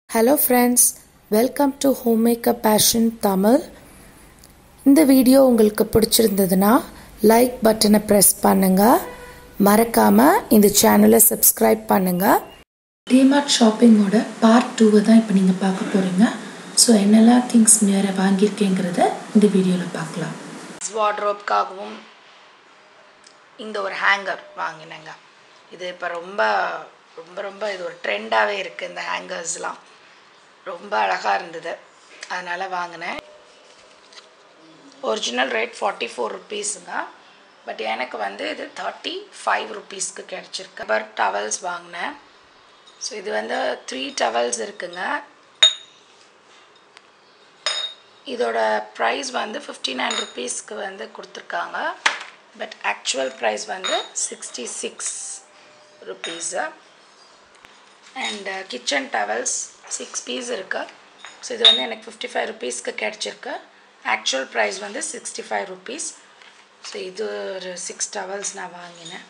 hello friends welcome to home makeup passion Tamil இந்த video உங்களுக்கு பிடிச்சிருந்ததுன்னா லைக் பட்டனை ப்ரெஸ் பண்ணுங்கள் மறக்காமல் இந்த சேனலை சப்ஸ்கிரைப் பண்ணுங்கள் டிமார்ட் ஷாப்பிங்கோட பார்ட் டூவை தான் இப்போ நீங்கள் பார்க்க போகிறீங்க ஸோ என்னெல்லாம் திங்ஸ் வேறு வாங்கியிருக்கேங்கிறத இந்த வீடியோவில் பார்க்கலாம் வார்ட்ரோப்காகவும் இந்த ஒரு ஹேங்கர் வாங்கினேங்க இது இப்போ ரொம்ப ரொம்ப ரொம்ப இது ஒரு ட்ரெண்டாகவே இருக்குது இந்த ஹேங்கர்ஸ்லாம் ரொம்ப அழகாக இருந்தது அதனால் வாங்கினேன் ஒரிஜினல் ரேட் ஃபார்ட்டி ஃபோர் ருபீஸுங்க பட் எனக்கு வந்து இது தேர்ட்டி ஃபைவ் ருபீஸ்க்கு கிடச்சிருக்கு பர் டவல்ஸ் வாங்கினேன் ஸோ இது வந்து த்ரீ டவல்ஸ் இருக்குங்க இதோட ப்ரைஸ் வந்து ஃபிஃப்டி நைன் ருபீஸ்க்கு வந்து கொடுத்துருக்காங்க பட் ஆக்சுவல் ப்ரைஸ் வந்து sixty six rupees and kitchen towels six piece இருக்குது ஸோ இது வந்து எனக்கு ஃபிஃப்டி ஃபைவ் ருபீஸ்க்கு கிடச்சிருக்கு ஆக்சுவல் ப்ரைஸ் வந்து சிக்ஸ்டி ஃபைவ் ருபீஸ் ஸோ இது ஒரு சிக்ஸ் டவல்ஸ் நான் வாங்கினேன்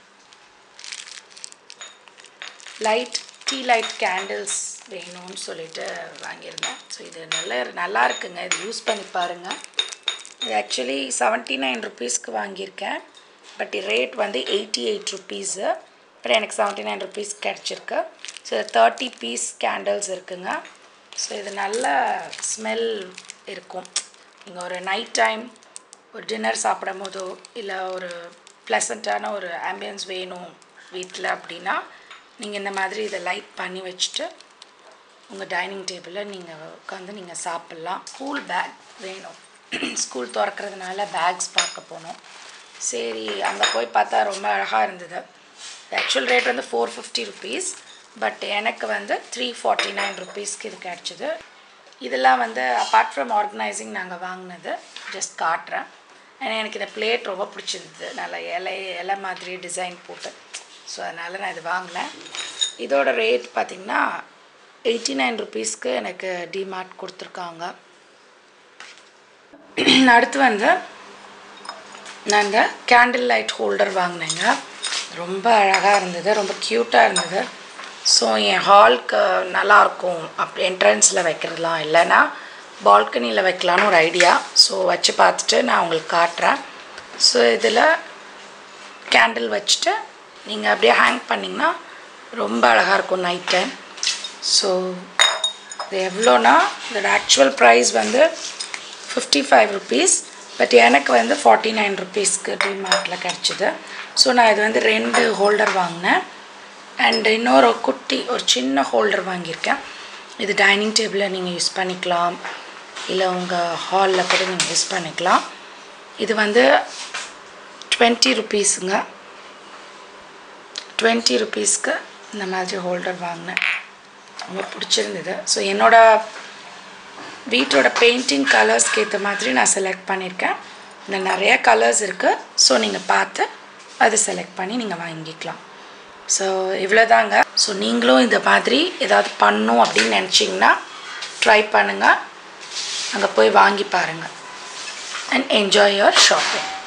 லைட் டீ லைட் கேண்டில்ஸ் வேணும்னு சொல்லிட்டு வாங்கியிருந்தேன் ஸோ இது நல்ல நல்லா இருக்குங்க இது யூஸ் பண்ணி பாருங்கள் இது ஆக்சுவலி செவன்ட்டி நைன் ருபீஸ்க்கு வாங்கியிருக்கேன் பட் ரேட் வந்து எயிட்டி எயிட் ருபீஸு பட் எனக்கு செவன்ட்டி நைன் ருபீஸ் கிடச்சிருக்கு ஸோ தேர்ட்டி பீஸ் கேண்டில்ஸ் இருக்குங்க ஸோ இது நல்ல ஸ்மெல் இருக்கும் நீங்கள் ஒரு நைட் டைம் ஒரு டின்னர் சாப்பிடும் போதோ இல்லை ஒரு ப்ளசண்ட்டான ஒரு ஆம்பியன்ஸ் வேணும் வீட்டில் அப்படின்னா நீங்கள் இந்த மாதிரி இதை லைட் பண்ணி வச்சுட்டு உங்கள் டைனிங் டேபிளில் நீங்கள் உட்காந்து நீங்கள் சாப்பிட்லாம் ஸ்கூல் பேக் வேணும் ஸ்கூல் திறக்கிறதுனால பேக்ஸ் பார்க்க போனோம் சரி அங்கே போய் பார்த்தா ரொம்ப அழகாக இருந்தது ஆக்சுவல் ரேட் வந்து ஃபோர் ஃபிஃப்டி ருபீஸ் பட் எனக்கு வந்து த்ரீ ஃபார்ட்டி நைன் ருபீஸ்க்கு இது கிடச்சிது இதெல்லாம் வந்து அப்பார்ட் ஃப்ரம் ஆர்கனைசிங் நாங்கள் வாங்கினது ஜஸ்ட் காட்டுறேன் ஏன்னா எனக்கு இந்த பிளேட் ரொம்ப பிடிச்சிருந்தது நல்ல இலை இலை மாதிரி டிசைன் போட்டு ஸோ அதனால் நான் இது வாங்கினேன் இதோட ரேட் பார்த்திங்கன்னா எயிட்டி நைன் ருபீஸ்க்கு எனக்கு டிமார்ட் கொடுத்துருக்காங்க அடுத்து வந்து நான் இந்த கேண்டில் லைட் ஹோல்டர் வாங்கினேங்க ரொம்ப அழகாக இருந்தது ரொம்ப க்யூட்டாக இருந்தது ஸோ என் ஹால்க்கு நல்லாயிருக்கும் அப்படி என்ட்ரன்ஸில் வைக்கிறதுலாம் இல்லைன்னா பால்கனியில் வைக்கலான்னு ஒரு ஐடியா ஸோ வச்சு பார்த்துட்டு நான் உங்களுக்கு காட்டுறேன் ஸோ இதில் கேண்டில் வச்சுட்டு நீங்கள் அப்படியே ஹேங் பண்ணிங்கன்னா ரொம்ப அழகாக இருக்கும் நைட் டைம் ஸோ இது எவ்வளோனா இதோட ஆக்சுவல் ப்ரைஸ் வந்து ஃபிஃப்டி ஃபைவ் ருபீஸ் பட் எனக்கு வந்து ஃபார்ட்டி நைன் ருபீஸ்க்கு டிமார்ட்டில் கிடச்சிது ஸோ நான் இது வந்து ரெண்டு ஹோல்டர் வாங்கினேன் அண்ட் இன்னொரு குட்டி ஒரு சின்ன ஹோல்டர் வாங்கியிருக்கேன் இது டைனிங் டேபிளில் நீங்கள் யூஸ் பண்ணிக்கலாம் இல்லை உங்கள் ஹாலில் கூட நீங்கள் யூஸ் பண்ணிக்கலாம் இது வந்து டுவெண்ட்டி ருபீஸுங்க டுவெண்ட்டி ருபீஸ்க்கு இந்த மாதிரி ஹோல்டர் வாங்கினேன் ரொம்ப பிடிச்சிருந்தது ஸோ என்னோடய வீட்டோட பெயிண்டிங் கலர்ஸ்க்கு ஏற்ற மாதிரி நான் செலக்ட் பண்ணியிருக்கேன் இந்த நிறைய கலர்ஸ் இருக்குது ஸோ நீங்கள் பார்த்து அதை செலக்ட் பண்ணி நீங்கள் வாங்கிக்கலாம் ஸோ இவ்வளோதாங்க ஸோ நீங்களும் இந்த மாதிரி ஏதாவது பண்ணும் அப்படின்னு நினச்சிங்கன்னா ட்ரை பண்ணுங்கள் அங்கே போய் வாங்கி பாருங்கள் அண்ட் என்ஜாய் யுவர் ஷாப்பிங்